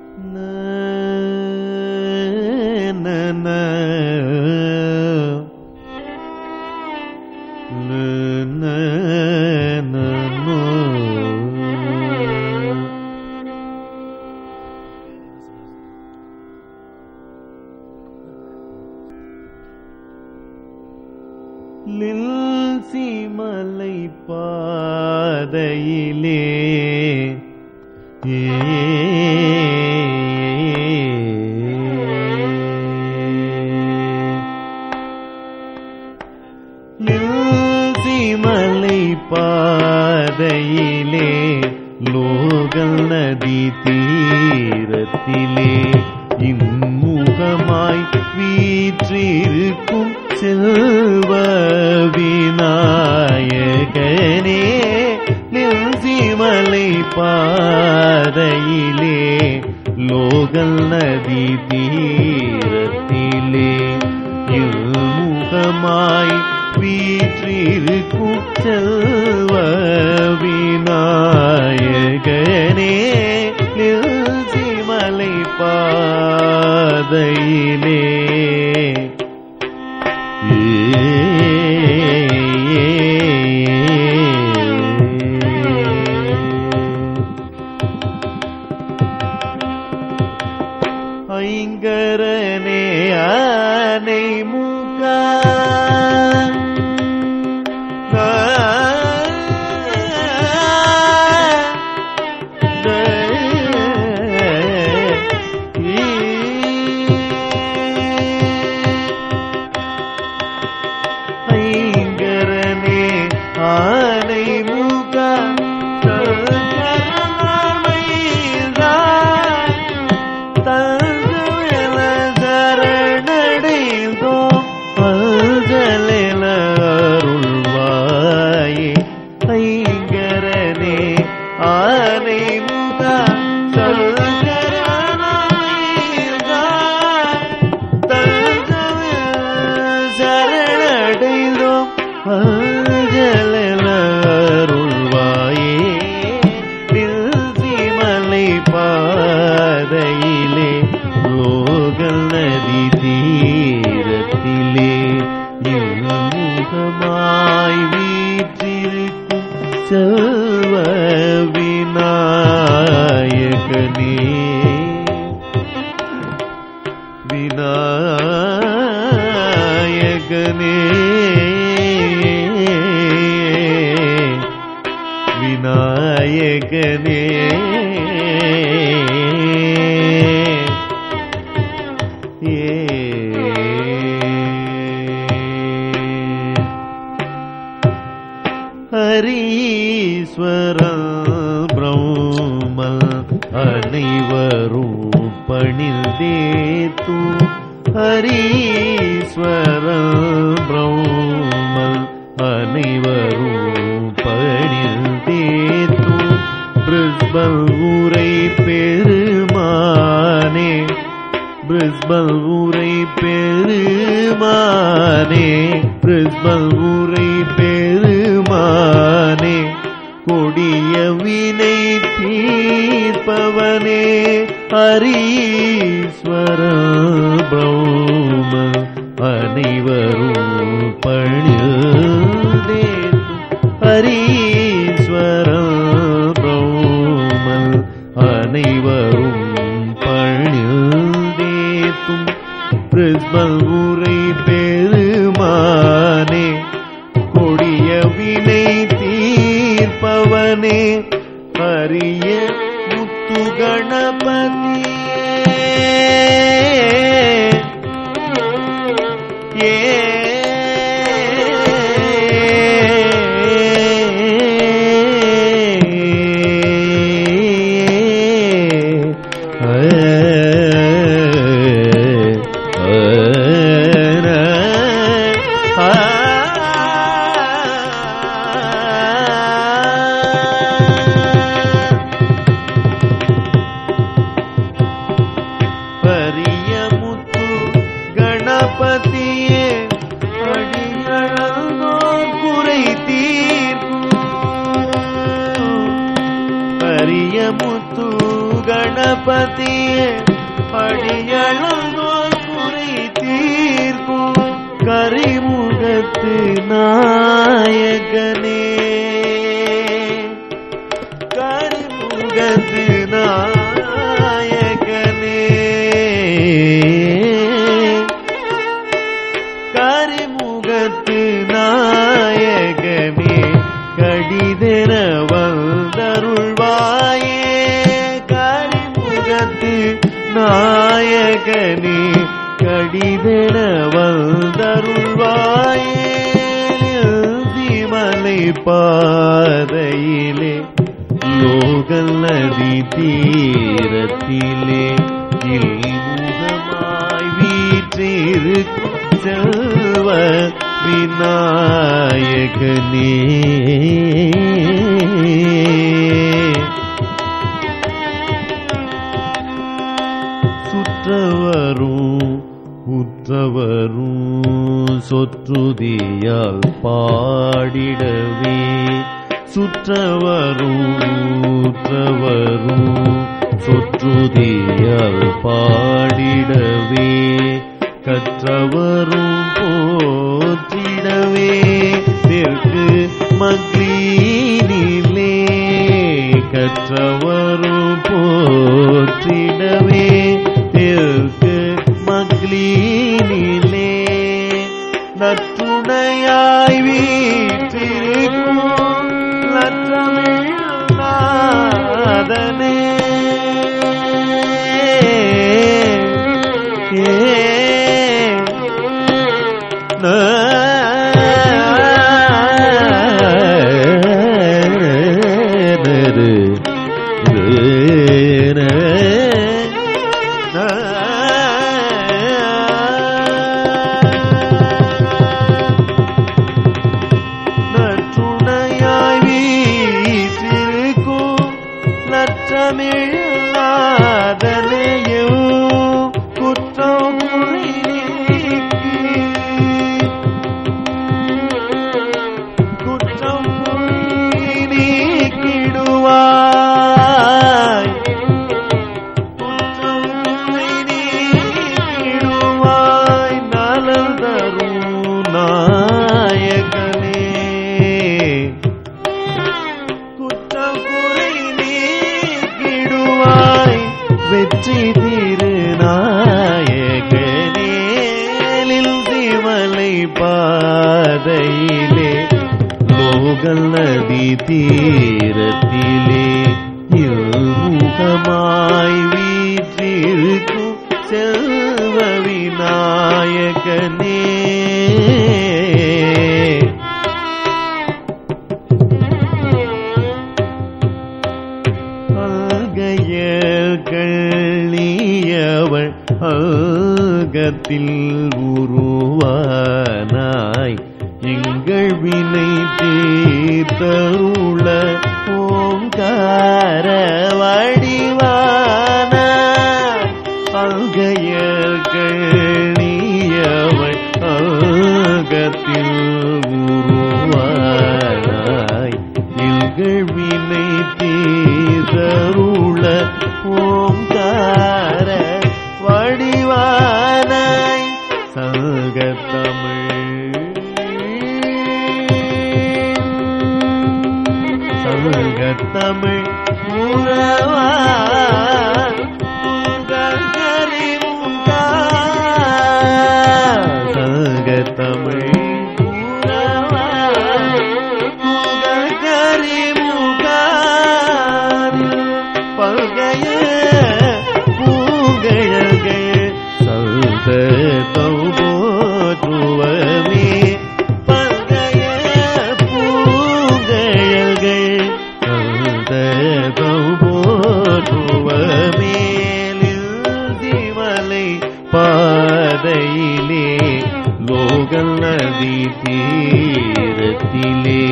மலை பாதையிலே ஏ மலை பாதையிலே லோகல் நதி தீரத்திலே இன்முகமாய் வீற்றிருக்கும் செல்வ விநாயகனே நில்சிமலை பாதையிலே லோகல் நதி தீரத்திலே இல்முகமாய் வீற்றிருக்கும் செல்வ விநாயகனே நில்சிமலை பாதையிலே ஐங்கரனே ஆனை மூக்கா ஐங்கரனே ஆனை மூக்கா சரணடைந்தோம் பல்ஜலில அருள்வாயே ஐங்கரனே ஆனை முகா சரணடைந்தோம் பல்ஜலில அருள்வாயே நில்சிமலை பாதையிலே லோகல் நதி தீரத்திலே முகமாய் வீற்றிருக்கும் செல்வ விநாயகனே விநாயகனே விநாயகனே ஹரீஸ்வரன் பிரம்மல் அனைவரும் பணிந்தேத்தும் ஹரீஸ்வரன் பிரம்மல் அனைவரும் பணிந்தேத்தும் பிரிஸ்பல் ஊரை பெருமானே பிரிஸ்பல் ஊரை பெருமானே பிரிஸ்பல் ஊரை பெருமானே கொடிய வினை தீர்ப்பவனே ஹரீஸ்வர பிரம்ம அனைவரும் பணிதே ஹரீஸ்வர பிரம்ம அனைவரும் பணிதேத்தும் பிரிஸ்மல் உரை பெருமானே கொடிய வினை தீர்ப்பவனே அரிய முத்து கணபதியே ஏ பரிய முத்து கணபதியே அடிகளந்தோர் குறை தீர்க்கும் பரிய முத்து கண கணபதியே படியளந்தோர் குறை தீர்க்கும் கரிமுகத்து நாயகனே கரிமுகத்து நாயகனே கரிமுகத்து நாயகனே கடிதென வந்தருள்வாயே கரிமுகத்து நாயகனே கடிதென வந்தருள்வாயே மலை பாதையிலே லோகல் நதி தீரத்திலே இல்முகமாய் வீற்றிருக்கும் செல்வ விநாயகனே சுற்றவரும் உற்றவரும் சொற்றுதியால் பாடிடவே சுற்றவரும் உற்றவரும் சொற்றுதியால் பாடிடவே கற்றவரும் போற்றிடவே தெற்கு மக்ளீனிலே கற்றவரும் போற்றிடவே தெற்கு மக்ளீனிலே நற்றுணையாய் வீற்றிருக்கும் நற்றமிழ் நாதனே நற்றுணையாய் வீற்றிருக்கும் நற்றமிழாதனையும் குற்றம் குறை நீக்கி குற்றம் குறை நீக்கிடுவாய் குற்றம் குறை நீக்கிடுவாய் நலன் தரும் நாயகனே குற்றம் குறை நீக்கிடுவாய் வெற்றி திருநாயகனேலில் திமலை பாதையிலே லோகல் நதி தீரத்திலே இல்முகமாய் வீற்றிருக்கும் செல்வ விநாயகனே அல்கையவள் அல்கத்தில் உருவானாய் எங்கள் வினை தீர்த்தருள ஓங்கார வடிவான அல்கையவள் அல்கத்தில் உருவானாய் எங்கள் வினை தீர்த்தருள ஓங்கார வடிவானாய் சங்கத்தமிழ் சங்கத்தமிழ் உறவா உங்கள் கரிமுகா சங்கத்தமிழ் உறவா உங்கள் கரிமுகா பல்கைய பூங்கழல்கள் சல்தத்தம் போற்றுவமே பல்கைய பூங்கழல்கள் சல்தத்தம் போற்றுவமேலில் திமலை பாதையிலே லோகல் நதி தீரத்திலே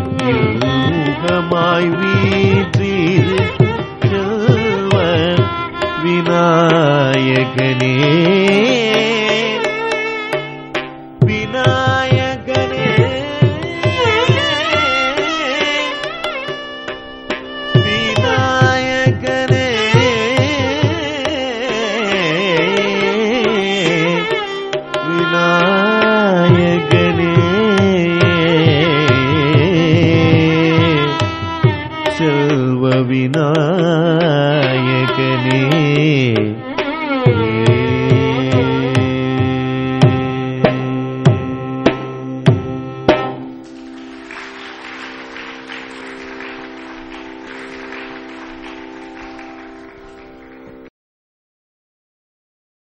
யுகமாய் வீற்றிரு செல்வ விநாயகனே